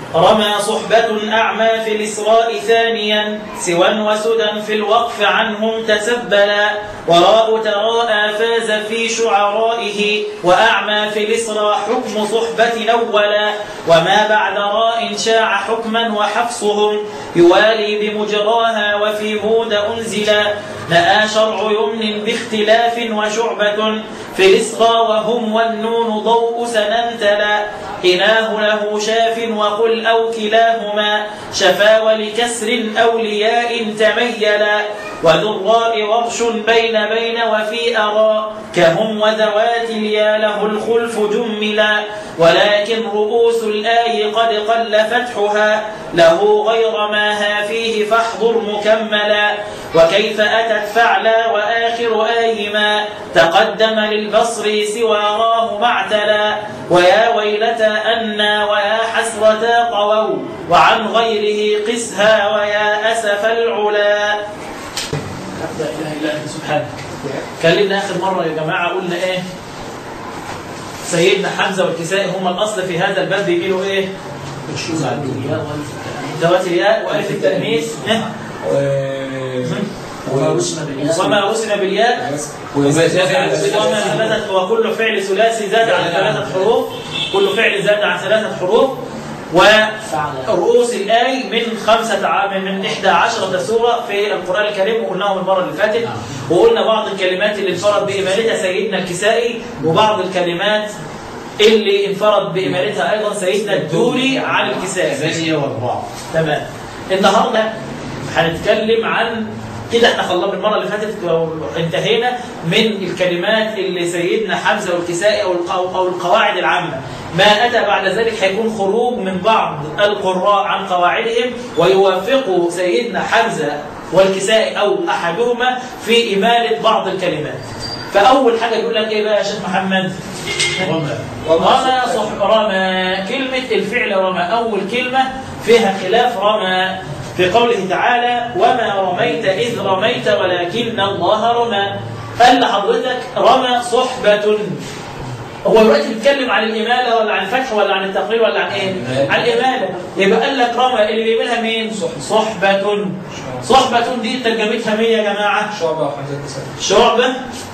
رمى صحبة أعمى في الإسراء ثانيا سوى وسدى في الوقف عنهم تسبلا وراء تراءى فاز في شعرائه وأعمى في الإسراء حكم صحبة أولا وما بعد راء شاع حكما وحفصهم يوالي بمجراها وفي هود أنزلا نأى شرع يمن باختلاف وشعبة في الإسراء وهم والنون ضوء سننتلا إله له شاف وقل أو كلاهما شفا ولكسر أو لياء تميلا وذو الراء ورش بين بين وفي أرى كهم وذوات اليا له الخلف جملا ولكن رؤوس الآي قد قل فتحها له غير ما ها فيه فاحضر مكملا وكيف أتت فعلا وآخر آي ما تقدم للبصر سوى راه معتلا ويا ويلتى أنا ويا حسرتا طووا وعن غيره قسها ويا أسف العلا لا إله إلا أنت سبحانك كلمنا آخر مرة يا جماعة قلنا إيه سيدنا حمزة والكسائي هما الأصل في هذا الباب بيجيله إيه ذوات الياء وألف التأنيث وما رسم بالياء وما رسم بالياء وما زاد على وما ثلاثة وكل فعل ثلاثي زاد عن ثلاثة حروف كل فعل زاد عن ثلاثة حروف ورؤوس الآي من خمسة عام من إحدى عشرة سورة في القرآن الكريم وقلناهم المرة اللي فاتت وقلنا بعض الكلمات اللي انفرد بإمالتها سيدنا الكسائي وبعض الكلمات اللي انفرد بإمالتها أيضا سيدنا الدوري عن الكسائي ثمانية وأربعة تمام النهارده هنتكلم عن كده احنا خلصنا المره اللي فاتت انتهينا من الكلمات اللي سيدنا حمزه والكسائي او الق- او القواعد العامه ما اتى بعد ذلك هيكون خروج من بعض القراء عن قواعدهم ويوافق سيدنا حمزه والكسائي او احدهما في اماله بعض الكلمات فاول حاجه يقول لك ايه بقى يا شيخ محمد وما رمى صح رمى كلمة الفعل رمى أول كلمة فيها خلاف رمى في قوله تعالى وما رميت إذ رميت ولكن الله رمى قال لحضرتك رمى صحبة هو دلوقتي بيتكلم عن الإمالة ولا عن الفتح ولا عن التقرير ولا عن إيه؟ الإمالة. عن الإمالة يبقى قال لك رمى اللي بيعملها مين؟ صحبة صحبة دي ترجمتها مين يا جماعة؟ شعبة وحمزة الكسائي شعبة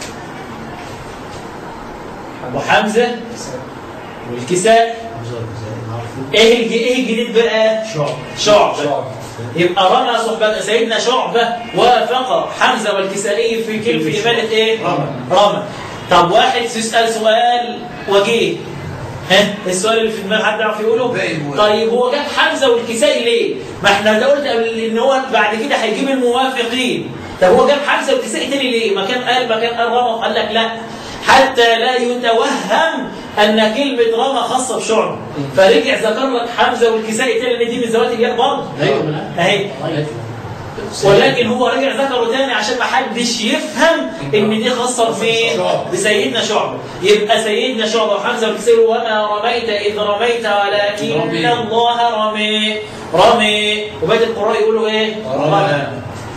وحمزة والكساء ايه الج- ايه الجديد بقى شعب شعبة شعبة يبقى رمى صحبة سيدنا شعبة وافق حمزة والكسائي في كل في إمالة ايه رمى. رمى طب واحد يسأل سؤال وجيه ها السؤال اللي في دماغ حد يعرف يقوله باقي الموافق. طيب هو جاب حمزة والكسائي ليه ما احنا ده قلت قبل ان هو بعد كده هيجيب الموافقين طب هو جاب حمزة والكسائي تاني ليه ما كان قال ما كان قال رمى قال لك لا حتى لا يتوهم ان كلمه رمى خاصه بشعبه فرجع ذكر لك حمزه والكسائي تاني ان دي من ذوات الياء برضه ايوه اهي ولكن هو رجع ذكره تاني عشان ما حدش يفهم ان دي خاصه بمين؟ شعبة. بسيدنا شعبه يبقى سيدنا شعبه وحمزه والكسائي وما رميت اذ رميت ولكن رمي. الله رمي رمي وبقيه القراء يقولوا ايه؟ رمى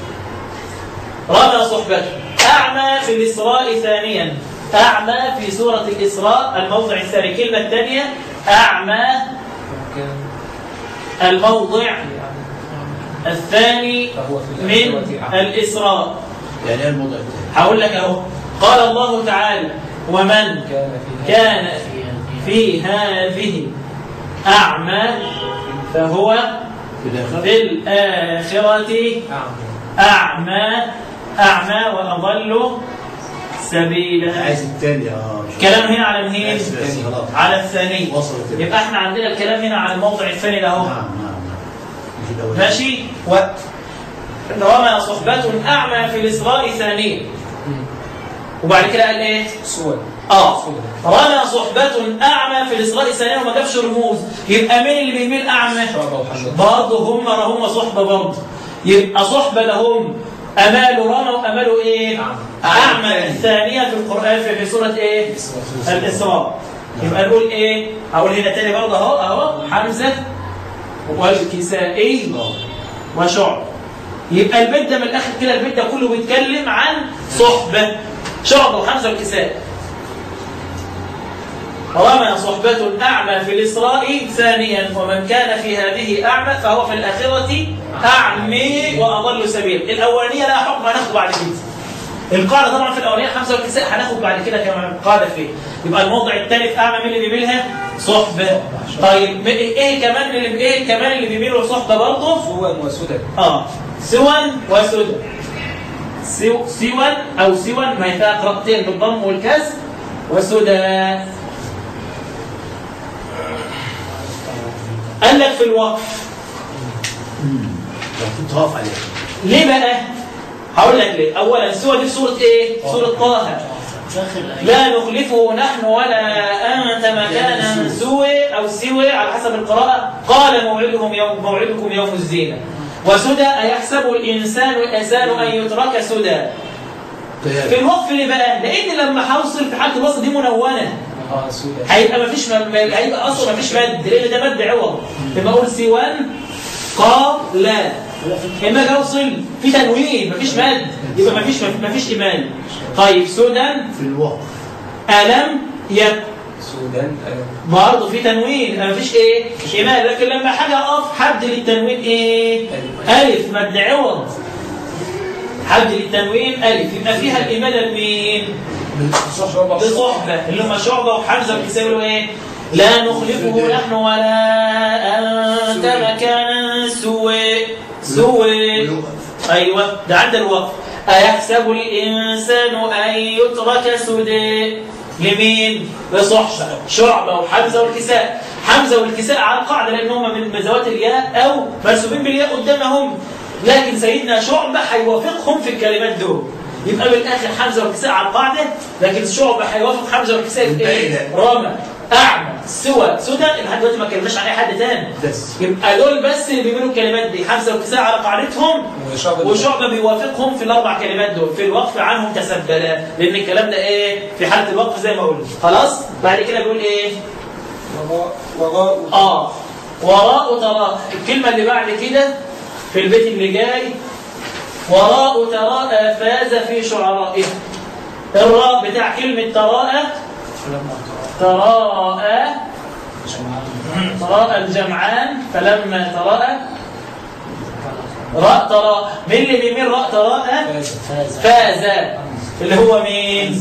رمى صحبته أعمى في الإسراء ثانيا أعمى في سورة الإسراء الموضع الثاني كلمة الثانية أعمى الموضع الثاني فهو في من الآخرة أعمى. الإسراء يعني ايه الموضع الثاني هقول لك أهو قال الله تعالى ومن كان فيها كان في هذه أعمى فهو في الاخر في الآخرة أعمى أعمى أعمى وأضل سبيلا عايز الثاني اه مش كلام هنا على مين؟ بس بس خلاص على الثاني وصلت كده. يبقى احنا عندنا الكلام هنا على الموضع الثاني ده نعم اهو نعم نعم مش الاولاني ماشي و رمى صحبة أعمى في الإسراء ثانيا وبعد كده قال إيه؟ سود آه رمى صحبة أعمى في الإسراء ثانيا وما جابش رموز يبقى مين اللي بيميل أعمى؟ شعبة وحمزة برضه هم هم صحبة برضه يبقى صحبة لهم أمال رمى وأمال إيه؟ أعمى. أعمى الثانية في القرآن في في سورة إيه؟ الإسراء يبقى نقول إيه؟ أقول هنا تاني برضه أهو أهو حمزة والكسائي وشعب يبقى البيت ده من الآخر كده البيت ده كله بيتكلم عن صحبة شعب وحمزة والكسائي رمى صحبة أعمى في الإسراء ثانيا ومن كان في هذه أعمى فهو في الآخرة أعمي وأضل سبيل الأولانية لها حكم هناخده بعد كده القاعدة طبعا في الأولانية خمسة والكساء هناخد بعد كده كمان قاعدة فيه يبقى الموضع الثالث أعمى مين اللي بيميلها؟ صحبة طيب إيه كمان اللي إيه كمان اللي بيميلوا صحبة برضه؟ سوى وسدى اه سوى وسدى سو سوى او سوى ما هي فيها قراءتين بالضم والكسر وسدى قال لك في الوقف لو كنت واقف عليه ليه بقى؟ هقول لك ليه اولا سوى دي في سوره ايه؟ سوره طه لا نخلفه نحن ولا أنت مكانا سوى أو سوى على حسب القراءة قال موعدهم يوم موعدكم يوم الزينة وسدى أيحسب الإنسان الإنسان أن يترك سدى في الوقف ليه بقى؟ لأن لما هوصل في حالة الوصل دي منونة اه سودى هيبقى مفيش م... هيبقى أصلا مفيش مد لأن ده مد عوض لما أقول سوان قال لا لما أجي أوصل في تنوين مفيش مد يبقى مفيش مفيش إيمان طيب سودان في الوقف ألم يك سودان أيوة. برضه في تنوين مفيش ايه ايمان لكن لما حاجه اقف حد للتنوين ايه الف مد عوض حد للتنوين الف يبقى فيها الايمان لمين لصحبه اللي هم شعبه وحمزه والكساء يقولوا ايه لا نخلفه نحن ولا انت مكانا سوى سوى ايوه ده عند الوقف ايحسب الانسان ان يترك سدى لمين؟ لصحبه شعبه وحمزه والكساء حمزه والكساء على القاعده لان هم من مزوات الياء او مرسومين بالياء قدامهم لكن سيدنا شعبه هيوافقهم في الكلمات دول يبقى من الاخر حمزه والكساء على القاعده لكن شعبه هيوافق حمزه والكساء في ايه؟ رامى اعمى سوى سدى لحد دلوقتي ما اتكلمناش عن اي حد تاني بس يبقى دول بس اللي بيعملوا الكلمات دي حمزه والكساء على قاعدتهم وشعب وشعبة بيوافقهم في الأربع كلمات دول في الوقف عنهم تسبلا لأن الكلام ده إيه في حالة الوقف زي ما قلنا خلاص بعد كده بيقول إيه وراء وراء آه وراء تراء الكلمة اللي بعد كده في البيت اللي جاي وراء تراء فاز في شعرائه الراء بتاع كلمة تراء تراء تراء الجمعان فلما تراء راء تراء مين اللي بيميل راء تراء فاز فاز اللي هو مين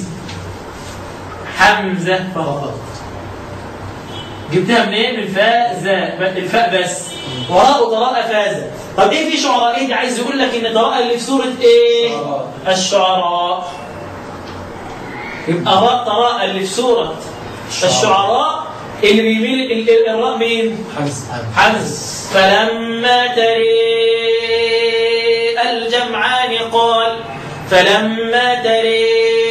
حمزة فقط جبتها منين من فاز الفاء بس وراء تراء فاز طب ايه في شعراء ايه دي عايز يقول لك ان تراء اللي في سورة ايه شعراء. الشعراء يبقى راء تراء اللي في سورة الشعراء اللي بيميل ال- ال- الراء مين حمزة حمز فلما تري الجمعان قال فلما تري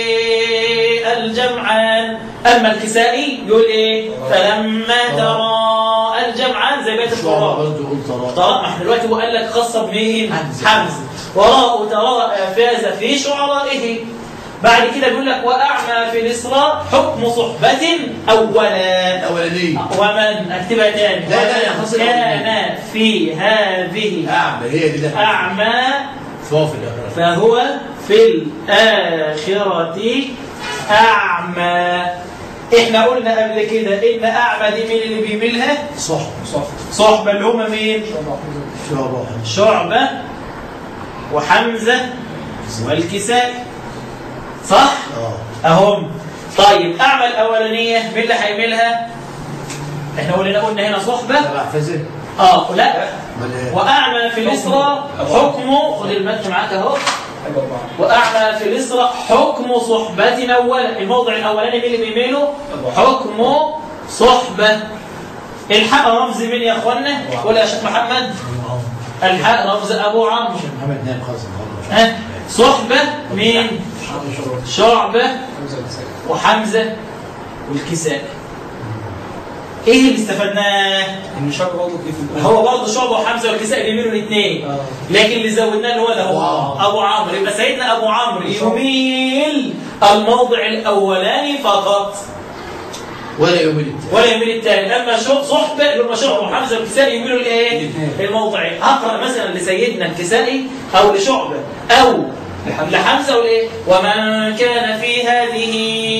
الجمعان أما الكسائي يقول إيه فلما ترى الجمعان زي بيت شعراء القرآن برضه قلت ترى طرق ما احنا دلوقتي هو قال لك خاصة بمين حمزة. حمزة وراء تراء فاز في شعرائه بعد كده بيقول لك وأعمى في الإسراء حكم صحبة أولا الأولانية ومن اكتبها تاني لا، لا، لا، ومن خلاص كان في هذه أعمى هي دي ده أعمى فهو في الآخرة فهو في الآخرة أعمى احنا قلنا قبل كده ان اعمى دي مين اللي بيميلها صح صح صحبه اللي هم مين شعراء شعبه وحمزه والكسائي صح اه اهم طيب اعمى الاولانيه مين اللي هيميلها احنا قلنا قلنا هنا صحبه تبع فزر اه لا امال ايه؟ واعمى في الاسراء حكمه خد المتن معاك اهو حاجة أربعة واعمى في الاسراء حكم صحبة اولا الموضع الاولاني مين اللي بيميله حكم صحبة الحق رمز مين يا اخوانا قول يا شيخ محمد الحق رمز ابو عمرو محمد نايم خالص النهارده ها صحبة مين شعبة حمزة والكسائي وحمزة والكساء ايه اللي استفدناه إن شعب برضه كيف الأول هو برضه شعبة وحمزة والكساء بيميلوا الاثنين آه. لكن اللي زودناه اللي هو ده أبو هو عمرو. ابو عمرو يبقى سيدنا ابو عمرو يميل الموضع الاولاني فقط ولا يوم التاني ولا يميل الثاني اما شو- صحبه اللي هم شعبه وحمزه والكسائي يميلوا الايه؟ الاثنين. الموضعين اقرا مثلا لسيدنا الكسائي او لشعبه او لحمزة. لحمزه والايه؟ ومن كان في هذه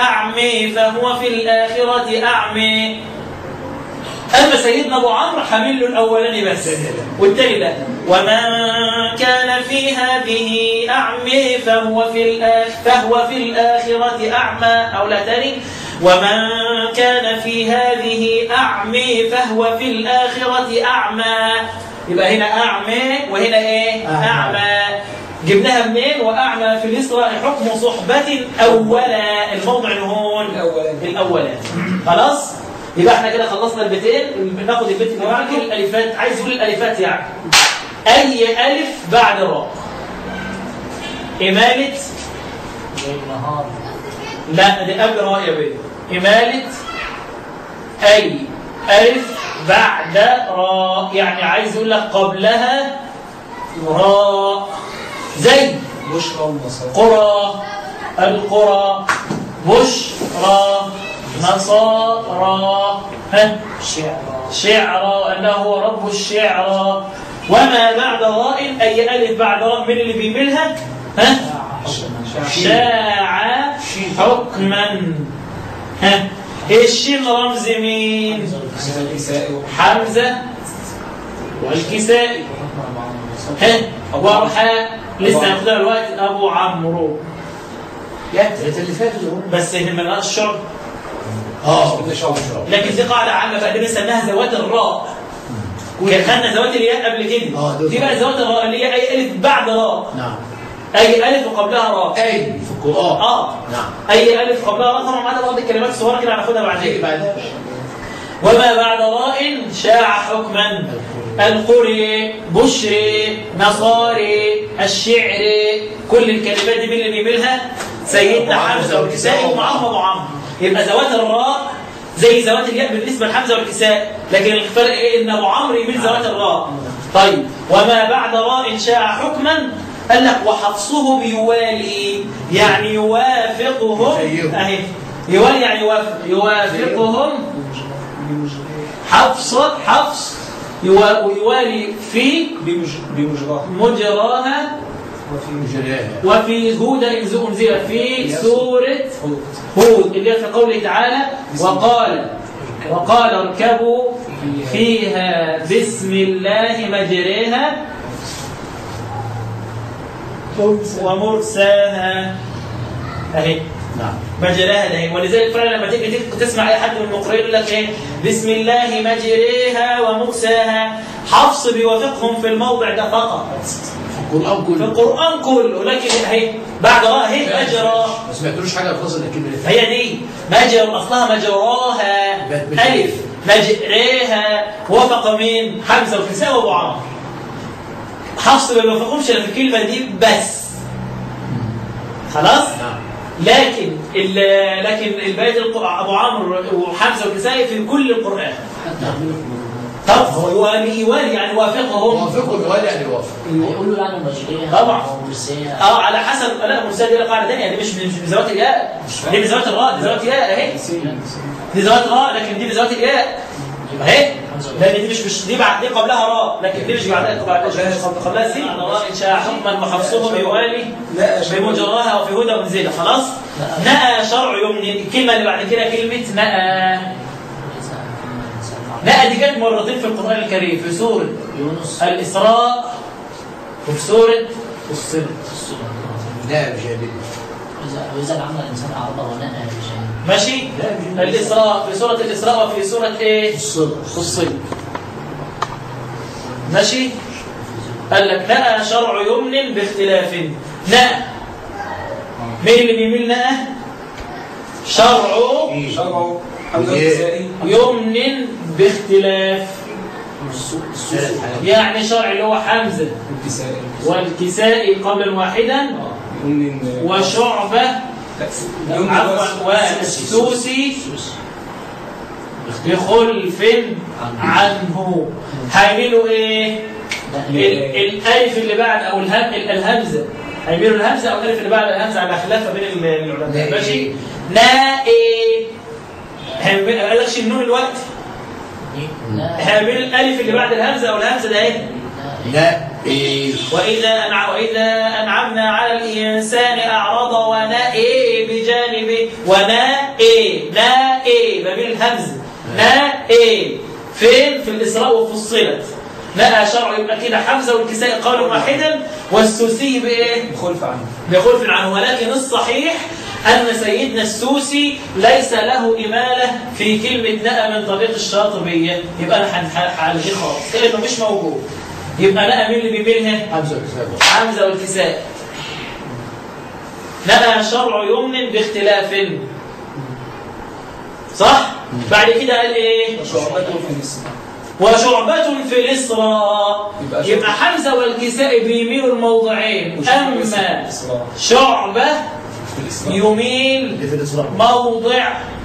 أعمي فهو في الآخرة أعمي أما سيدنا أبو عمرو حامل له الأولاني بس والتاني لا ومن كان في هذه أعمي فهو في الآخرة فهو في الآخرة أعمى أو لا تاني ومن كان في هذه أعمي فهو في الآخرة أعمى يبقى هنا أعمى وهنا إيه؟ أعمى. أعمى جبناها منين وأعمى في الإسراء حكم صحبة أولا الموضع هون الأولاني. الأولاني خلاص يبقى احنا كده خلصنا البيتين ناخد البيت اللي بعده الألفات عايز يقول الألفات يعني أي ألف بعد راء إمالة زي النهار لا دي قبل راء يا بيه إمالة أي ألف بعد راء يعني عايز يقول لك قبلها راء زي بشرى والنصارى قرى القرى بشرى نصارى ها شعر شعرى أنه هو رب الشعرى وما بعد راء أي ألف بعد راء من اللي بيميلها ها شاع حكما ها الشين رمز مين الكسائي حمزة والكسائي ها وارحاء لسه هناخدها دلوقتي أبو عمرو يا الثلاثة اللي فاتوا دول. بس هنا من الشعر اه ابن شعب لكن دي قاعدة عامة بقى دي بنسميها ذوات الراء كان خدنا ذوات الياء قبل كده آه، دول دي بقى ذوات الراء اللي هي أي ألف بعد راء نعم أي ألف وقبلها راء أي في القرآن آه نعم أي ألف قبلها راء طبعا معانا بعض الكلمات الصغيرة كده هناخدها هيجي بعدين بعدها وما بعد راء شاع حكما القري بشري نصاري الشعر كل الكلمات دي مين اللي بيميلها سيدنا أبو عمرو حمزه والكسائي ومعاهم ابو عمرو يبقى ذوات الراء زي ذوات الياء بالنسبه لحمزه والكسائي لكن الفرق ايه ان ابو عمرو يميل ذوات الراء طيب وما بعد راء شاع حكما قال لك وحفصه بيوالي يعني يوافقهم يخيرهم. اهي يوالي يعني يوافق يوافقهم حفص حفص يوا- ويوالي في بمج- بمجراه مجراها وفي جلاله وفي هود إذ أنزل في سورة خلق هود اللي هي في قوله تعالى وقال وقال اركبوا فيها بسم الله مجريها ومرساها اهي نعم مجراها ده هي. ولذلك فعلا لما تيجي تيجي تسمع اي حد من المقرئين يقول لك ايه بسم الله مجريها ومرساها حفص بيوافقهم في الموضع ده فقط في القرآن في كله القران كله لكن اهي بعد راء اهي مجرى ما سمعتلوش حاجة خاصة إلا الكلمة اللي فاتت. هي دي مجرى اصلها مجراها بقت مجرى. الف مجريها وافق مين حمزه والكساء وابو عمرو حفص ما بيوافقهمش الا في الكلمه دي بس خلاص نعم لكن ال- لكن الباقي الق- ابو عمرو وحمزه والكسائي في كل القران طب هو يوالي يوالي يعني وافقهم موافقه يوالي يعني يوافق يقولوا يعني مجريها طبعا. ومرسيها اه على حسب لا مرسال دي قاعده ثانيه دي مش مش بذوات الياء دي بذوات الراء دي ذوات الياء اهي دي ذوات راء لكن دي بذوات الياء اهي لان دي مش مش دي بعد دي قبلها راء لكن دي مش بعدها قبلها مش قبل- قبلها سين راء ان شاء حكما وحفصهم يوالي لا شيء بمجراها وفي هدى منزله خلاص نأى شرع يمن الكلمه اللي بعد كده كلمه نأى نأى دي جت مرتين في القران الكريم في سوره يونس الاسراء وفي سوره الصلة لا بجانب وإذا وإذا عمل الإنسان أعرض ونأى بشيء ماشي لا الإسراء في سورة الإسراء وفي سورة إيه؟ الصدق الصلة ماشي قال لك نأى شرع يمن باختلاف نأى مين اللي بيميل نأى؟ شرع شرعوا حمزه إيه. الكسائي يمن باختلاف السوء ثلاث السوء حالات يعني شرع اللي هو حمزة الكسائي والكسائي قبلا واحدا يمن وشعبة لا يمن عفوا والسوسي بخلف عنه هيعملوا ايه؟ ال- الالف اللي بعد او الهم ال- الهمزه هيعملوا الهمزه او الالف اللي بعد الهمزه على خلاف ما بين ال- العلماء نائي. ماشي نائي هيعمل- ما قالكش النون الوقت لا هيعملوا الالف اللي بعد الهمزه او الهمزه ده ايه؟ لا ايه وإذا أنع... وإذا أنعمنا على الإنسان أعرض ونا إيه بجانبه ونا إيه نا إيه ما بين الهمز نا إيه فين في الإسراء وفصلت نأى شرع يبقى كده حمزة والكساء قالوا واحدا والسوسي بإيه؟ بخلف عنه بخلف عنه ولكن الصحيح أن سيدنا السوسي ليس له إمالة في كلمة نأى من طريق الشاطبية يبقى أنا هنح- هلغيه خالص لأنه مش موجود يبقى نأى مين اللي بيميلها؟ حمزه وكتابه حمزة والكساء نأى شرع يمن باختلاف صح؟ بعد كده قال إيه؟ وشعبته في الإسلام وشعبة في الإسراء يبقى يبقى حمزة والكساء بيميلوا الموضعين أما الإسراء شعبة في الإسراء يميل اللي في الاسراء موضع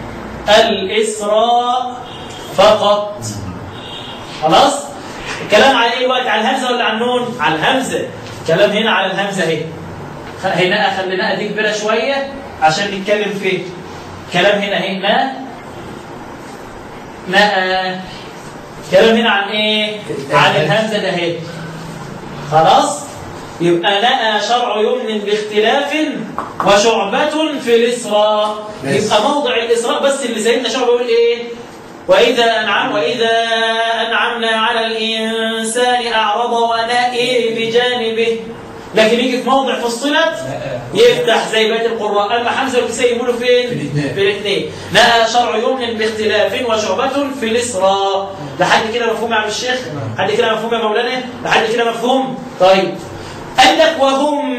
الإسراء فقط خلاص الكلام على ايه وقت على الهمزة ولا على النون على الهمزة الكلام هنا على الهمزة اهي خ- هنا خليناها دي كبيرة شوية عشان نتكلم فيه كلام هنا هنا نأى كلام هنا عن ايه عن الهمزة ده اهي خلاص يبقى نأى شرع يمن باختلاف وشعبة في الإسراء بس. يبقى موضع الإسراء بس اللي سيدنا شعبة يقول إيه وإذا أنعم وإذا أنعمنا على الإنسان أعرض ونأي بجانبه لكن يجي في موضع فصلت يفتح زي بقية القراء أما حمزة والكسائي يقولوا فين؟ في الاثنين. في الاثنين نأى شرع يمن باختلاف وشعبة في الإسراء لحد كده مفهوم يا عم الشيخ؟ لحد كده مفهوم يا مولانا؟ لحد كده مفهوم؟ طيب قال لك وهم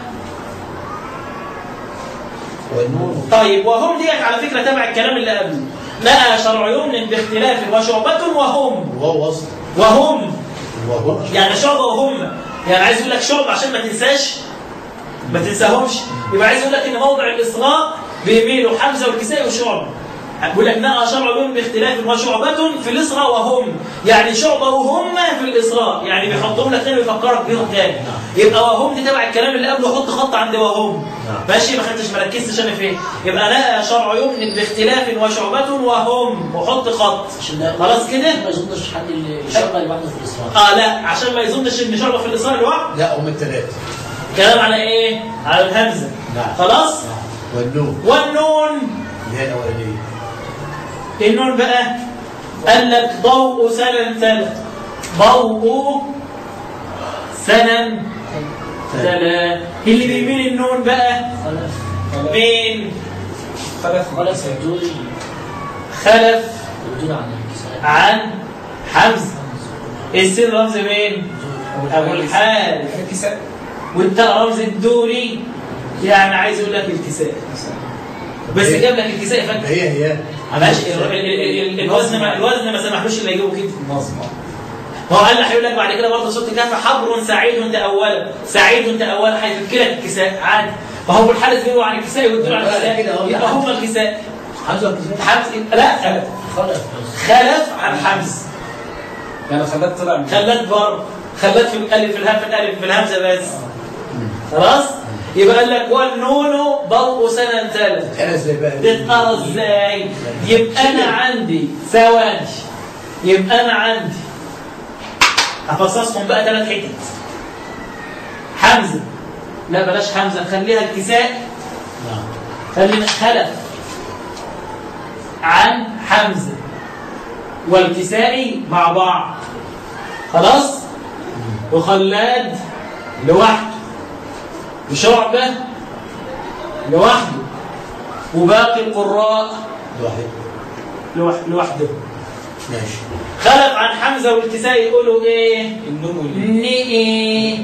والنون طيب وهم ديت على فكرة تبع الكلام اللي قبله نأى شرع يمن باختلاف وشعبة وهم وهو وصل وهم وهو يعني شعبة وهم يعني عايز يقول لك شعبة عشان ما تنساش ما تنساهمش يبقى عايز يقول لك ان موضع الإصغاء بيميلوا حمزة والكسائي وشعبة بيقول لك نأى شرع يمن باختلاف وشعبة في الإسراء وهم يعني شعبة وهم في الإسراء يعني بيحطهم لك تاني ويفكرك بيهم تاني يبقى وهم دي تبع الكلام اللي قبله حط خط عند وهم ماشي ما خدتش ما ركزتش انا فين يبقى نأى شرع يمن باختلاف وشعبة وهم وحط خط عشان ده خلاص كده ما يظنش حد اللي يشغل لوحده في الإسراء اه لا عشان ما يظنش ان شعبة في الإسراء لوحده لا هم الثلاثه كلام على ايه على الهمزة نعم. خلاص والنون والنون اللي هي الاولانيه النون بقى قال لك ضوء سنن ثلاث ضوء سنن ثلاث اللي بيميل النون بقى خلف مين خلف خلف الدوري خلف الدوري عن الكساء عن حمزة السين رمز مين ابو الحارث الكساء والتاء رمز الدوري يعني عايز يقول لك الكساء بس جاب لك الكساء فانت هي هي ماشي ال- ال- ال- ال- الوزن ما الوزن ما سمحلوش اللي يجيبه كده نظم هو قال لك هيقول لك بعد كده برضه صوت كهف حبر سعيد تأولا سعيد تأولا هيفك لك الكساء عادي فهو ابو الحارث بيقولوا عن الكساء ويدوا عن كده الكساء أهو. يبقى هم الكساء حمزه وكتابه حمز لا خلف بس خلف عن حمز يعني خلات طلع من خلت بر خلت في الالف في الهمزه في الالف في الهمزه بس خلاص يبقى قال لك والنون ضوء سنة ثالث انا ازاي بقى تتقرا ازاي يبقى انا عندي ثواني يبقى انا عندي هفصصهم بقى ثلاث حتت حمزه لا بلاش حمزه نخليها الكساء نعم خلينا خلف عن حمزه والكسائي مع بعض خلاص وخلاد لوحده وشعبه لوحده وباقي القراء واحد لوح- لوحده ماشي خلف عن حمزه والكسائي يقولوا ايه النون والميم ني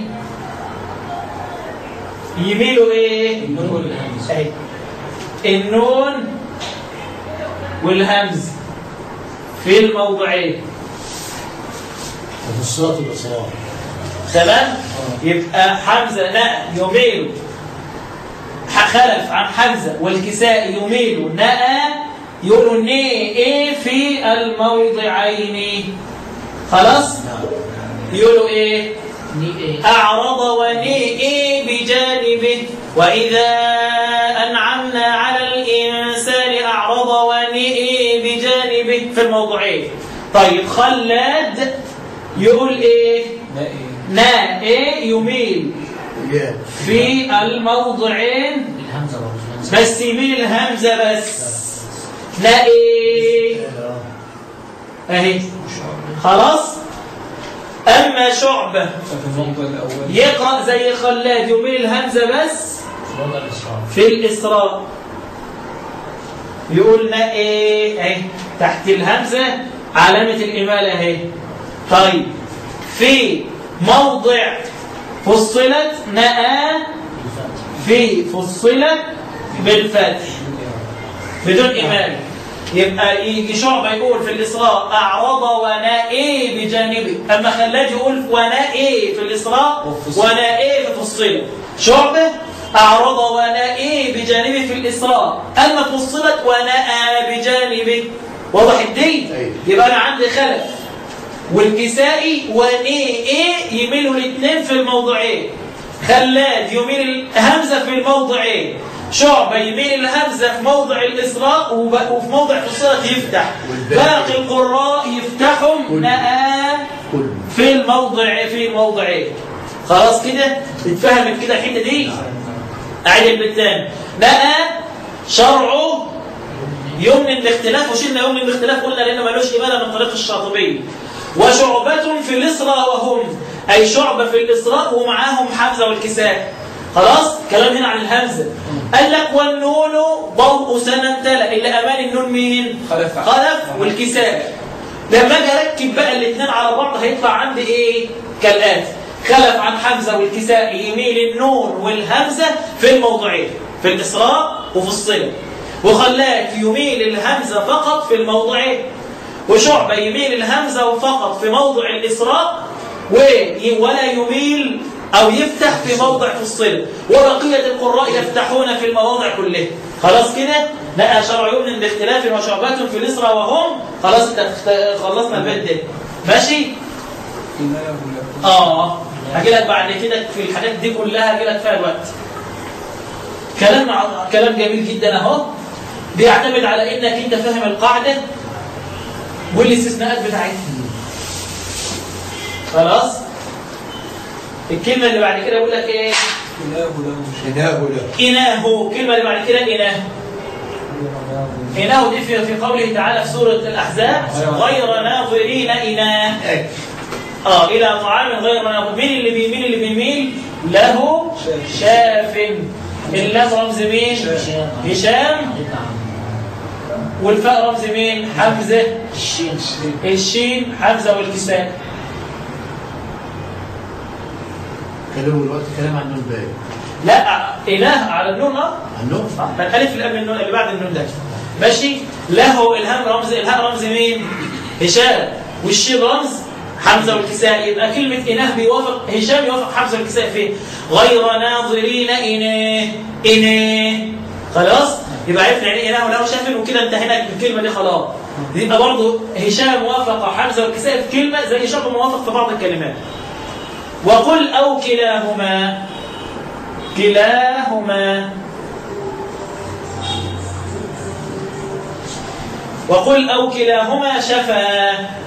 يميلوا ايه النون والهمز اهي النون والهمز في الموضعين وفي الصلاه والاصرار تمام يبقى حمزه نأى يميل ح- خلف عن حمزه والكساء يميل نأى يقولوا ني ايه في الموضعين خلاص نعم يقولوا ايه ني ايه أعرض ونيئي بجانبه وإذا أنعمنا على الإنسان أعرض ونيئي بجانبه في الموضوعين طيب خلاد يقول إيه لا ايه نا ايه يميل الياء في الموضعين الهمزة برضه بس يميل الهمزة بس نا ايه اهي خلاص اما شعبة في الموضع الأول يقرأ زي خلاد يميل الهمزة بس وضع الإسراء في الإسراء يقول نا ايه اهي تحت الهمزة علامة الإمالة اهي طيب في موضع فصلت نأى الفتح في فصلت بالفتح بدون إمالة يبقى يجي شعبة يقول في الإسراء أعرض ونائي بجانبه أما خلاد يقول ونائي في الإسراء وفصل. ونائي في فصلت شعبة أعرض ونائي بجانبه في الإسراء أما فصلت ونأى بجانبه واضح الدين أيوة. يبقى أنا عندي خلف والكسائي وني ايه يميلوا الاثنين في الموضعين خلاد يميل الهمزة في الموضعين شعبة يميل الهمزة في موضع الإسراء وب- وفي موضع فصلت يفتح والباقي. باقي القراء يفتحهم كل. نآ كل في الموضع في الموضعين خلاص كده اتفهمت كده الحته دي اعيد البتان نأى شرعه يمن الاختلاف وشلنا يمن الاختلاف قلنا لانه ملوش اماله من طريق الشاطبي وشعبة في الإسراء وهم أي شعبة في الإسراء ومعاهم حمزة والكساء خلاص كلام هنا عن الهمزة قال لك والنون ضوء سنة تلا اللي أمان النون مين خلف. خلف والكساء لما اجي اركب بقى الاثنين على بعض هيطلع عندي ايه كالاتي خلف عن حمزه والكساء يميل النون والهمزه في الموضعين في الاسراء وفي الصله وخلاك يميل الهمزه فقط في الموضعين وشعبه يميل الهمزه فقط في موضع الاسراء وي- ولا يميل او يفتح في موضع في الصله وبقيه القراء يفتحون في المواضع كلها خلاص كده لا شرع يؤمن باختلاف وشعبات في الاسراء وهم خلاص انت اخت- خلصنا البيت ده ماشي إناه لكم اه هجي لك بعد كده في الحاجات دي كلها هجي لك فيها الوقت كلام ع- كلام جميل جدا اهو بيعتمد على انك انت فاهم القاعده والاستثناءات بتاعتها خلاص الكلمه اللي بعد كده يقول لك ايه إناه له شيء إناه له اناه الكلمه اللي بعد كده اناه إناه دي في في قوله تعالى في سورة الأحزاب غير ناظرين إناه أي. اه الى طعام غير مناظر مين اللي بيميل اللي بيميل له شاف. شاف اللام رمز مين هشام. هشام هيطلع عن والفاء رمز مين حمزه الشين الشين حمزه والكساء كلام الوقت كلام عن النون باقي لا اله على النون اه عنه آه، ده الالف اللي قبل النون اللي بعد النون ده ماشي له الهام رمز الهاء رمز مين هشام والشين رمز حمزه والكساء يبقى كلمه اناه بيوافق هشام يوافق حمزه والكساء فين غير ناظرين اناه اناه خلاص يبقى عرفنا يعني اناه له شاف وكده انتهينا من الكلمه دي خلاص يبقى برضه هشام وافق حمزه والكساء في كلمه زي شرط موافق في بعض الكلمات وقل او كلاهما كلاهما وقل أو كلاهما شفا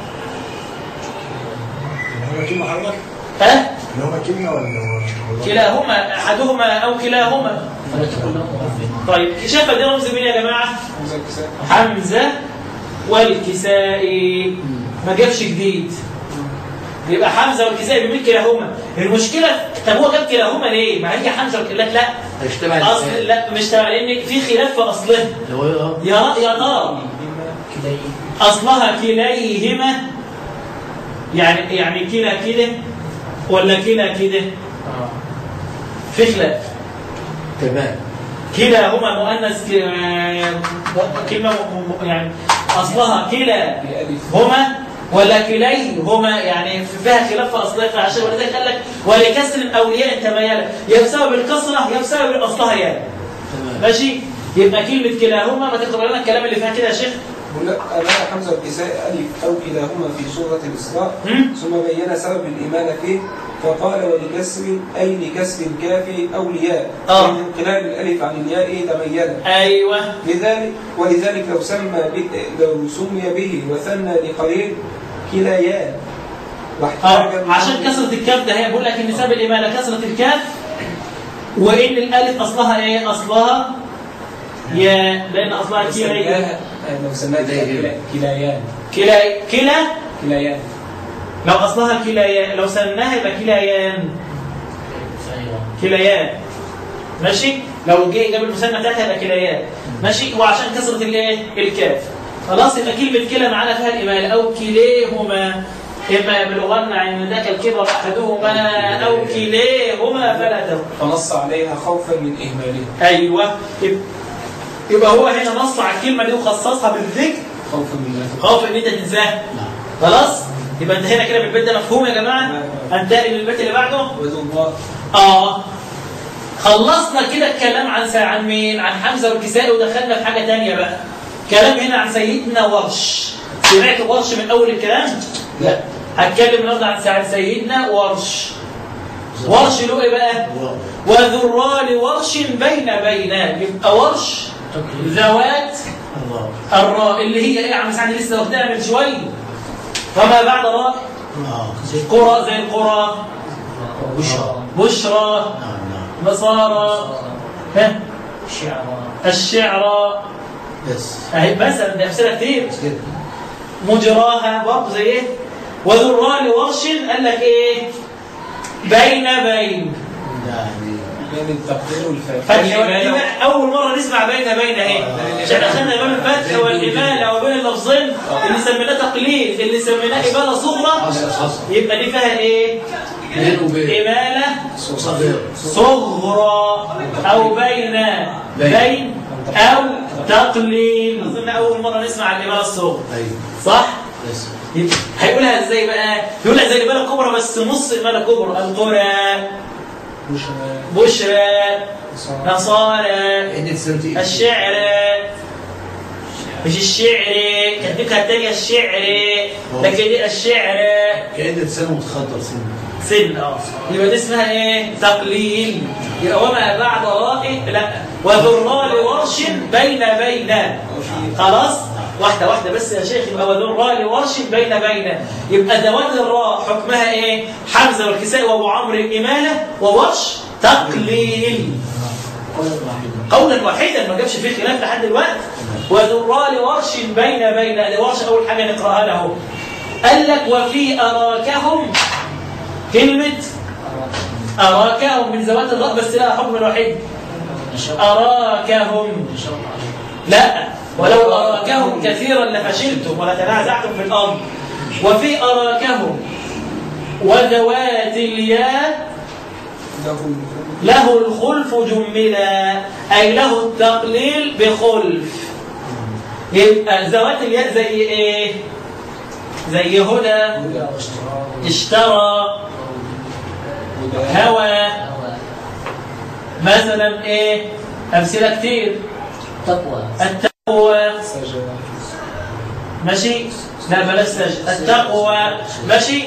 هو كلمة حضرتك؟ ها هو كلمة ولا ولا- كلاهما أحدهما أو كلاهما فلا تكون له مؤمن طيب شفا دي رمز مين يا جماعة حمزة الكساء حمزة والكسائي ما جابش جديد يبقى حمزة والكسائي بيميل كلاهما المشكلة طب هو جاب كلاهما ليه؟ ما هي حمزة والكسائي لا هيجتمع أصل الآن. لا مش تبع لأن في خلاف في أصلها هو اه يا يا ترى كده ايه أصلها كليهما يعني يعني كلا كده ولا كلا كده اه في خلاف تمام كلاهما مؤنث ك- كلمة م- م- يعني أصلها كلا بألف هما ولا كليهما يعني فيها خلاف في أصلها فعشان ولذلك قال لك ولكسر الأولياء تميلا يا بسبب الكسرة يا بسبب أصلها يعني تمام ماشي يبقى كلمة كلاهما ما تقرأ لنا الكلام اللي فيها كده يا شيخ يقول لك أنا حمزة الكساء ألف أو كلاهما في سورة الإسراء هم؟ ثم بين سبب الإيمان فيه فقال ولكسر أي لكسر الكاف أو الياء آه. من انقلاب الألف عن الياء تميلا أيوه لذلك ولذلك لو سمى به لو سمي به وثنى لقليل كلايان واحتاج اه عشان كسرة الكاف ده هي بقول لك ان سبب الإمالة كسرة الكاف وإن الألف أصلها إيه؟ أصلها يا لأن أصلها كلا سماها لو سماها كلا- كلايان كلا كلا كلايان لو أصلها كلايان لو سمناها يبقى كلايان ايوه كلايان ماشي لو جه جاب المثنى بتاعتها يبقى كلايان ماشي وعشان كسرة الايه الكاف خلاص يبقى كلمة كلا معانا فيها الإمالة أو كليهما إما بلغنا عند ذاك الكبر أحدهما أو كليهما فلا تكن فنص عليها خوفا من إهمالها ايوه يب- يبقى هو هنا نص على الكلمه دي وخصصها بالذكر خوفا من لا خوف ان انت تنساها نعم خلاص يبقى انتهينا كده بالبيت ده مفهوم يا جماعه انتقل للبيت اللي بعده وذو الله اه خلصنا كده الكلام عن سا- عن مين عن حمزه والكسائي ودخلنا في حاجه تانية بقى كلام هنا عن سيدنا ورش سمعت ورش من اول الكلام لا هتكلم النهارده عن عن سيدنا ورش ورش له ايه بقى وذران ورش بين بين يبقى ورش ذوات الله الراء اللي هي ايه يا عم سعد لسه واخدها من شويه وما بعد راء اه قرى زي القرى بشرى بشرى نعم نعم نصارى ها شعر الشعر بس اهي مثلا ده امثله كتير بس كده مجراها برضه زي ايه وذران ورش قال لك ايه بين بين يعني بين التقدير والفتح فتح دي بقى اول مره نسمع بين بين اهي عشان اخذنا بين الفتح والاماله وبين اللفظين اللي سميناه تقليد اللي سميناه اماله صغرى حصل حصل يبقى دي فيها ايه بين وبين اماله صغير صغرى او بين بين. بين او تقليل اظن اول مره نسمع الاماله الصغرى ايوه صح بس يبقى هيقولها ازاي بقى يقولها زي الاماله الكبرى بس نص اماله كبرى القرى بشرى بشرى نصارى عندك سنتي الشعر مش الشعر كانت فكرة التانية الشعر لكن دي الشعر كأنك سنة متخدر سنة سن اه يبقى دي اسمها ايه تقليل يبقى وما بعد راء لا وذرى لورش بين بين خلاص واحدة واحدة بس يا شيخ يبقى وذرى لورش بين بين يبقى ذوات الراء حكمها ايه حمزة والكساء وابو عمرو الإمالة وورش تقليل قول واحد قولا واحدا ما جابش فيه خلاف لحد دلوقتي وذرى لورش بين بين لورش اول حاجه نقراها له قال لك وفي اراكهم كلمه اراكهم من ذوات الراء بس لها حكم الوحيد اراكهم لا ولو اراكهم كثيرا لفشلتم ولتنازعتم في الامر وفي اراكهم وذوات الياء له له الخلف جملا أي له التقليل بخلف يبقى ذوات الياء زي إيه؟ زي هدى هدى واشتراء اشترى هدى هوى مثلا إيه؟ أمثلة كتير تقوى التقوى سجى ماشي لا بلاش سجد التقوى ماشي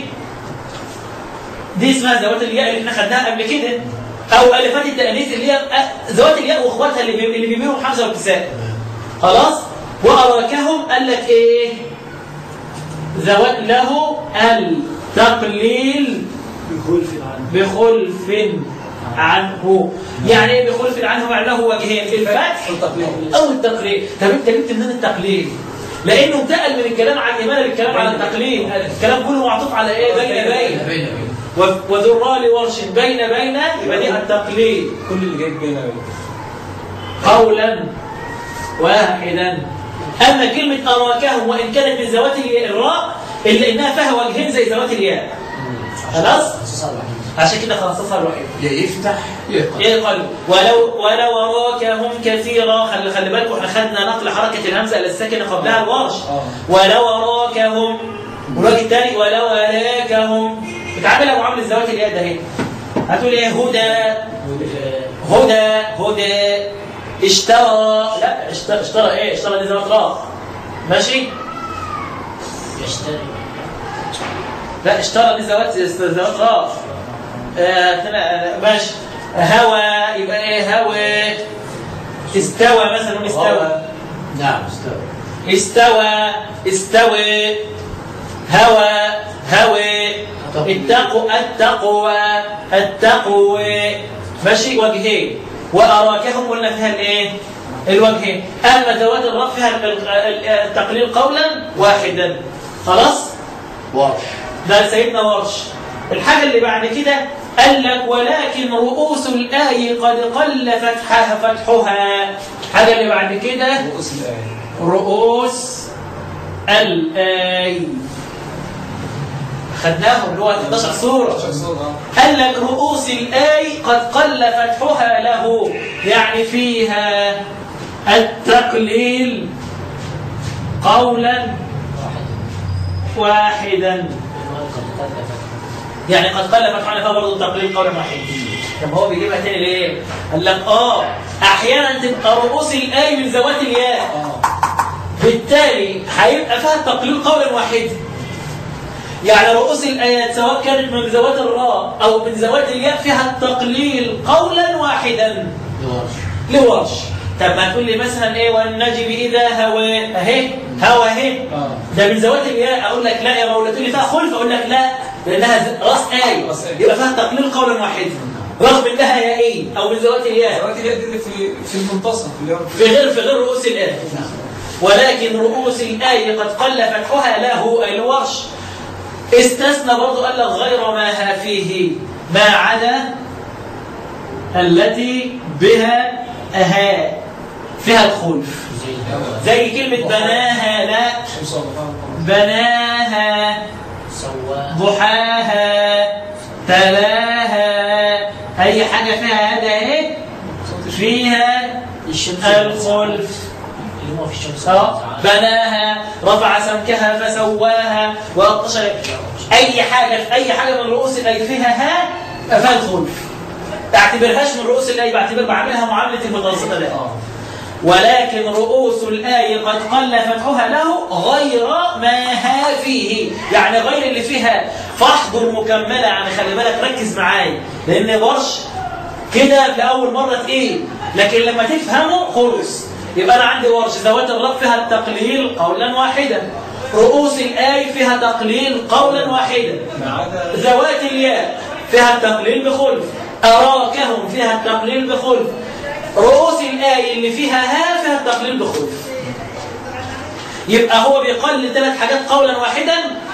دي اسمها ذوات الياء اللي احنا خدناها قبل كده او الفات التانيث اللي هي أ- ذوات الياء واخواتها اللي بي- اللي بيبيعوا حمزه والكساء خلاص واراكهم قال لك ايه ذوات له التقليل بخلف عنه بخلف عنه يعني ايه بخلف عنه يعني له وجهين الفتح التقليد او التقليد طب انت جبت منين التقليد لانه انتقل من الكلام على الايمان للكلام على التقليد الكلام كله معطوف على ايه بين بين بين بين و- وذرى لورش بين بين يبقى دي التقليد كل اللي جاي بينا بين قولا واحدا اما كلمه اراكهم وان كانت من ذوات الراء الا انها فيها وجهين زي ذوات الياء خلاص خصوصا الوحيد عشان كده خصصها الوحيد يا يفتح يقرأ ايه قال ولو ولو اراكهم كثيرا خلي خلي بالكم احنا خدنا نقل حركه الهمزه الى الساكنه قبلها الورش آه. ولو اراكهم والراجل الثاني ولو اراكهم اتعامل ابو عامل الزواج اليد اهي هتقول ايه هدى هدى هدى اشترى لا اشترى, اشترى ايه اشترى دي زي راء ماشي يشتري لا اشترى دي زوات زوات راء آه، تنا- ماشي هوى يبقى ايه هوى استوى مثلا استوى نعم استوى استوى استوى هوى هوى التقوى التقوى التقوى ماشي وجهين وأراكهم قلنا فيها الايه الوجهين أما ذوات الرب فيها ال- ال- التقليل قولا واحدا خلاص ورش ده سيدنا ورش الحاجة اللي بعد كده قال لك ولكن رؤوس الآي قد قل فتحها فتحها الحاجة اللي بعد كده رؤوس الآية رؤوس الآي خدناهم اللي هو 11 سورة قال لك رؤوس الآي قد قل فتحها له يعني فيها التقليل قولا واحدا يعني قد قل فتحها له برضه تقليل قولا واحدا طب هو بيجيبها تاني ليه؟ قال لك اه احيانا تبقى رؤوس الآي من ذوات الياء بالتالي هيبقى فيها تقليل قولا واحدا يعني رؤوس الآيات سواء كانت من ذوات الراء أو من ذوات الياء فيها التقليل قولا واحدا ورش لورش طب ما تقول لي مثلا ايه والنجم اذا هوى اهي هوى اهي اه ده من ذوات الياء اقول لك لا يا مولاة تقول لي فيها خلف اقول لك لا لانها ز- راس آية راس آية. يبقى فيها تقليل قولا واحدا رغم انها يائين او من ذوات الياء ذوات اليد اللي في في المنتصف اللي هو في غير في غير رؤوس الآية ولكن رؤوس الآية قد قل فتحها له الورش استثنى برضو قال لك غير ما ها فيه ما عدا التي بها أها فيها الخلف زي الهواء زي كلمة بناها لا شمس وضحاها بناها سواها ضحاها تلاها أي حاجة فيها هذا إيه فيها الشمس الخلف اللي هو في الشمس اه بناها رفع سمكها فسواها وأطش اي حاجه في اي حاجه من رؤوس الاي فيها ها يبقى فيها الخلف تعتبرهاش من رؤوس الاي بعتبر بعملها معامله المتوسطه ده ولكن رؤوس الآية قد قل فتحها له غير ما ها فيه يعني غير اللي فيها فحض المكملة يعني خلي بالك ركز معايا لأن ورش كده في أول مرة تقيل لكن لما تفهمه خلص يبقى أنا عندي ورش ذوات الرب فيها التقليل قولا واحدا رؤوس الآية فيها تقليل قولا واحدا ما عدا ذوات الياء فيها التقليل بخلف أراكهم فيها التقليل بخلف رؤوس الآية اللي فيها ها فيها التقليل بخلف يبقى هو بيقلل ثلاث حاجات قولا واحدا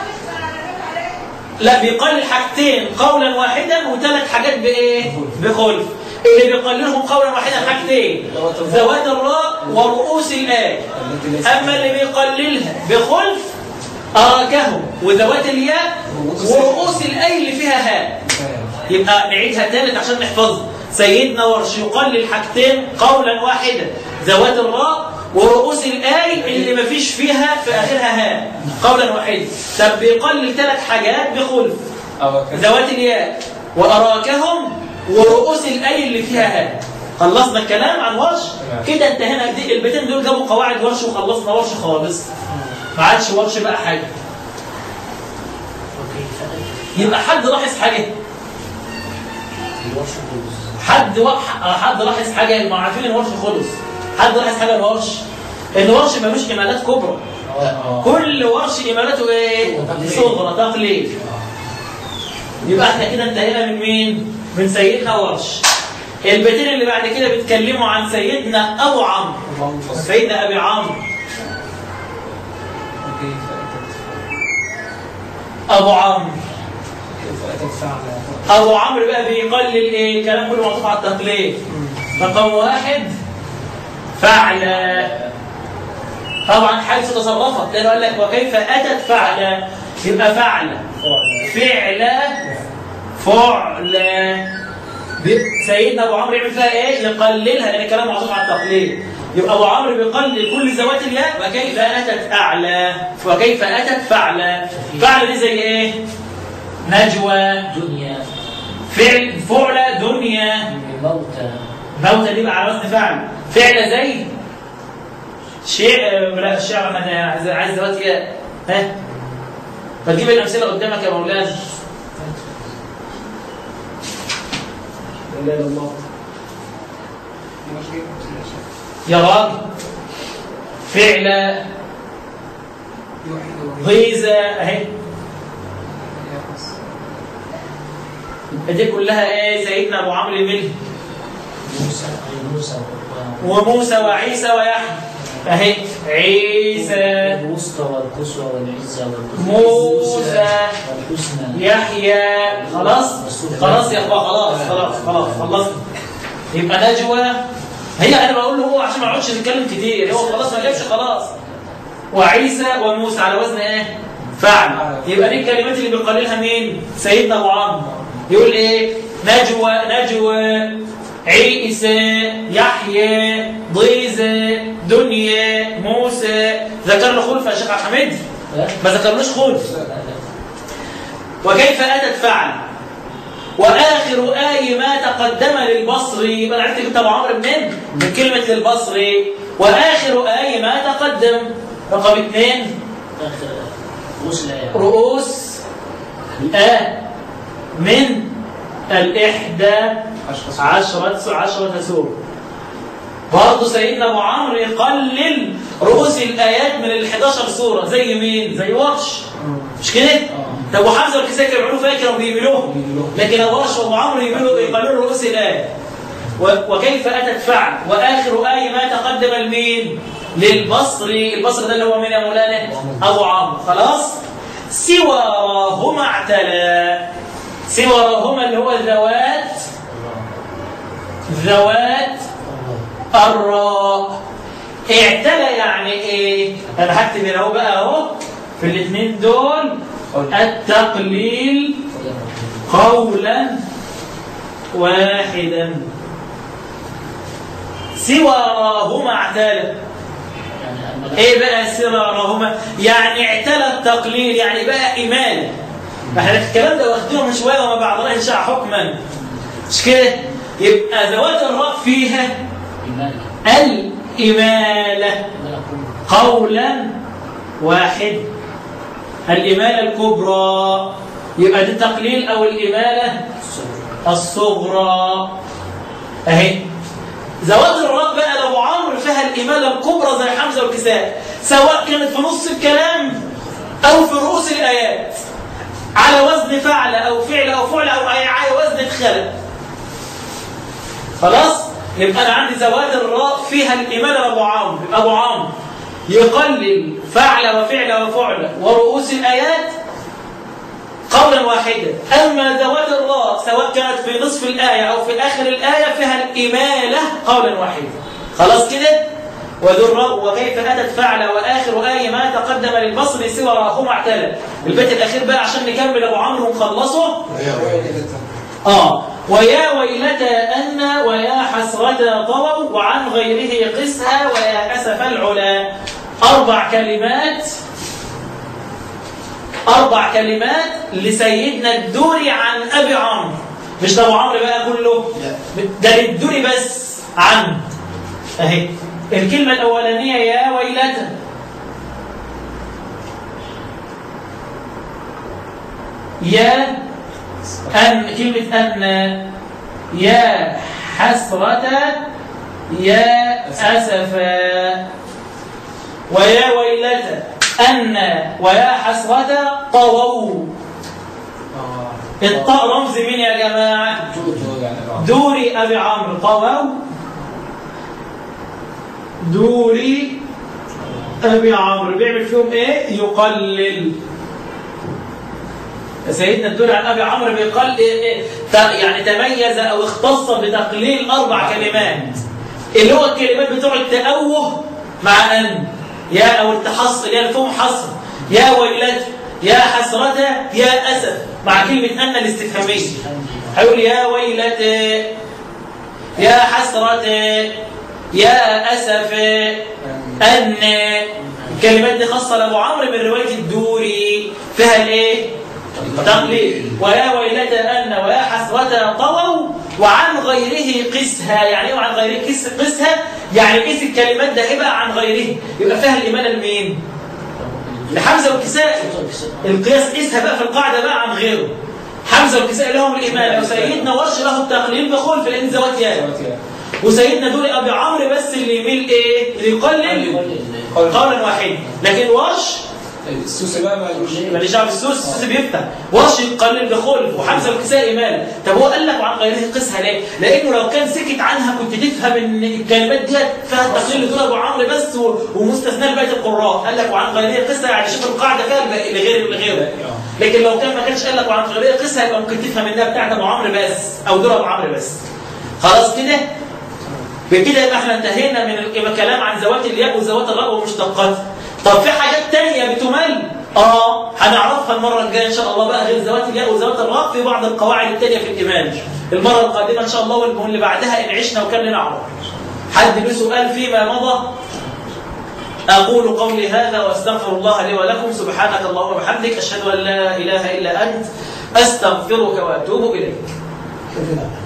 لا بيقلل حاجتين قولا واحدا وثلاث حاجات بايه بخلف اللي بيقللهم قولا واحدا حاجتين ذوات الراء ورؤوس الآية التي ليست أما اللي بيقللها بخلف أراكهم وذوات الياء ورؤوس الآي اللي فيها هاء يبقى نعيدها تالت عشان نحفظها سيدنا ورش يقلل حاجتين قولا واحدا ذوات الراء ورؤوس الآي اللي مفيش فيها في آخرها هاء قولا واحدا طب بيقلل ثلاث حاجات بخلف أو كذا ذوات الياء وأراكهم ورؤوس الآي اللي فيها هاء خلصنا الكلام عن ورش كده انتهينا دي البيتين دول جابوا قواعد ورش وخلصنا ورش خالص ما عادش ورش بقى حاجة وكيف يبقى حد لاحظ حاجة الورش خلص حد و... حد لاحظ حاجة ما عارفين الورش خلص حد لاحظ حاجة الورش ان ورش ملوش إيمانات كبرى كل ورش إيماناته ايه صغرى تقليل يبقى احنا كده انتهينا من مين من سيدنا ورش البيتين اللي بعد كده بيتكلموا عن سيدنا ابو عمرو سيدنا ابي عمرو كيف أتت ابو عمرو كيف أتت فعلا ابو عمرو بقى بيقلل ايه الكلام كله معطوف على التقليد رقم واحد فعل طبعا حيث تصرفت لانه قال لك وكيف اتت فعل يبقى فعل فعل فعل بي- سيدنا ابو عمرو يعمل فيها ايه يقللها لان الكلام معطوف على التقليد يبقى ابو عمرو بيقلل كل ذوات الياء وكيف اتت اعلى وكيف اتت فعل فعل دي زي ايه نجوى دنيا فعل فعل دنيا موتى موتى دي بقى على وزن فعل فعل زي شيء لا الشعر انا عايز عايز دلوقتي ايه ها فتجيب الامثله قدامك يا مولانا لا اله الا الله يا راجل فعل غيظة اهي دي كلها ايه سيدنا ابو عمرو الملي موسى موسى وموسى وعيسى ويحيى اهي عيسى الوسطى والقصوى والعزة والقصوى موسى والحسنى يحيى خلاص خلاص يا اخوة خلاص خلاص خلاص خلصنا يبقى نجوى هي انا بقول له هو عشان ما اقعدش نتكلم كتير هو خلاص ما جابش خلاص وعيسى وموسى على وزن ايه فعل يبقى دي الكلمات اللي بيقللها مين سيدنا ابو عمرو يقول ايه نجوى نجوى عيسى يحيى ضيزة دنيا موسى ذكر له خلف يا شيخ عبد الحميد ما ذكرلوش خلف وكيف أتت فعل وآخر آي ما تقدم للبصري يبقى أنا عرفت جبت أبو عمرو منين؟ من كلمة للبصري وآخر آي ما تقدم رقم اثنين آخر غسل يعني رؤوس آ من الإحدى عشرة عشرة سورة برضه سيدنا أبو عمرو يقلل رؤوس الآيات من ال 11 سورة زي مين؟ زي ورش مش كده؟ طب وحمزة والكسائي كانوا بيعملوا فيها كانوا بيميلوه لكن أبو ورش وأبو عمرو يميلوا يقللوا رؤوس الآيات و- وكيف أتت فعل وآخر آية ما تقدم لمين؟ للبصري البصري ده اللي هو مين يا مولانا؟ أبو عمرو خلاص؟ سوى راهما اعتلى سوى راهما اللي هو ذوات ذوات الراء اعتلى يعني ايه انا هكتب هنا اهو بقى اهو في الاثنين دول التقليل قولا واحدا سوى راهما اعتلى يعني أما ايه بقى سوى راهما يعني اعتلى التقليل يعني بقى ايمان احنا الكلام ده واخدينه من شويه وما بعضنا انشاء حكما مش كده يبقى ذوات الراء فيها إيمان الإمالة ملكوت قولا واحد الإمالة الكبرى يبقى دي تقليل أو الإمالة الصغرى أهي ذوات الراء بقى لأبو عمرو فيها الإمالة الكبرى زي حمزة والكساء سواء كانت في نص الكلام أو في رؤوس الآيات على وزن فعل أو فعل أو فعل أو أي على وزن خلق خلاص يبقى انا عندي زوات الراء فيها الاماله ابو عمرو ابو عمرو يقلل فعل وفعل وفعل ورؤوس الايات قولا واحدا اما ذوات الراء سواء كانت في نصف الايه او في اخر الايه فيها الاماله قولا واحدا خلاص كده وذو الراء وكيف اتت فعل واخر ايه ما تقدم للبصر سوى راهما اعتلى البيت الاخير بقى عشان نكمل ابو عمرو ونخلصه آه ويا ويلتى أن ويا حسرة طووا وعن غيره قسها ويا أسف العلا أربع كلمات أربع كلمات لسيدنا الدوري عن أبي عمرو مش ده أبو عمرو بقى كله ده للدوري بس عن أهي الكلمة الأولانية يا ويلتى يا أن كلمة أن يا حسرة يا أسفا ويا ويلتى أن ويا حسرة طووا الطاء رمز مين يا جماعة دوري أبي عمرو طووا دوري أبي عمرو بيعمل فيهم إيه يقلل سيدنا الدوري عن ابي عمرو بيقال إيه إيه ت- يعني تميز او اختص بتقليل اربع كلمات اللي هو الكلمات بتوع التأوه مع ان يا او التحص اللي هي الفم حصر يا ويلتى يا حسرة يا اسف مع كلمة ان الاستفهامية هيقول يا ويلتى يا حسرة يا اسف ان الكلمات دي خاصة لابو عمرو من رواية الدوري فيها الايه؟ تقليل ويا ويلتى أن ويا حسرة طووا وعن غيره قسها يعني ايه وعن غيره قس قسها يعني قيس الكلمات ده يبقى عن غيره يبقى فيها الإيمان لمين؟ لحمزة والكساء القياس قيسها بقى في القاعدة بقى عن غيره حمزة والكساء لهم الإيمان وسيدنا ورش له التقليل بخول في الإن زوات يا وسيدنا دوري أبي عمرو بس اللي يميل إيه؟ اللي يقلل قولا واحدا لكن ورش السوسي بقى ما يقولش ماليش دعوه بالسوس السوس بيفتح ورش يقلل بخلف وحمزه والكسائي مال طب هو قال لك وعن غيره قسها ليه؟ لانه لو كان سكت عنها كنت تفهم ان الكلمات ديت فيها التقليل دول ابو عمرو بس و- ومستثنى لبقيه القراء قال لك وعن غيره قسها يعني شوف القاعده فيها الباقي لغير لغيره لكن لو كان ما كانش قال لك وعن غيره قسها يبقى ممكن تفهم انها بتاعت ابو عمرو بس او دول ابو عمرو بس خلاص كده بكده يبقى احنا انتهينا من الكلام عن ذوات الياء وذوات الراء ومشتقاتها طب في حاجات تانية بتمل اه هنعرفها المرة الجاية ان شاء الله بقى غير ذوات الياء وذوات الراء في بعض القواعد التانية في الإيمان المرة القادمة ان شاء الله واللي بعدها ان عشنا وكان لنا عمر حد له سؤال فيما مضى أقول قولي هذا وأستغفر الله لي ولكم سبحانك اللهم وبحمدك أشهد أن لا إله إلا أنت أستغفرك وأتوب إليك كده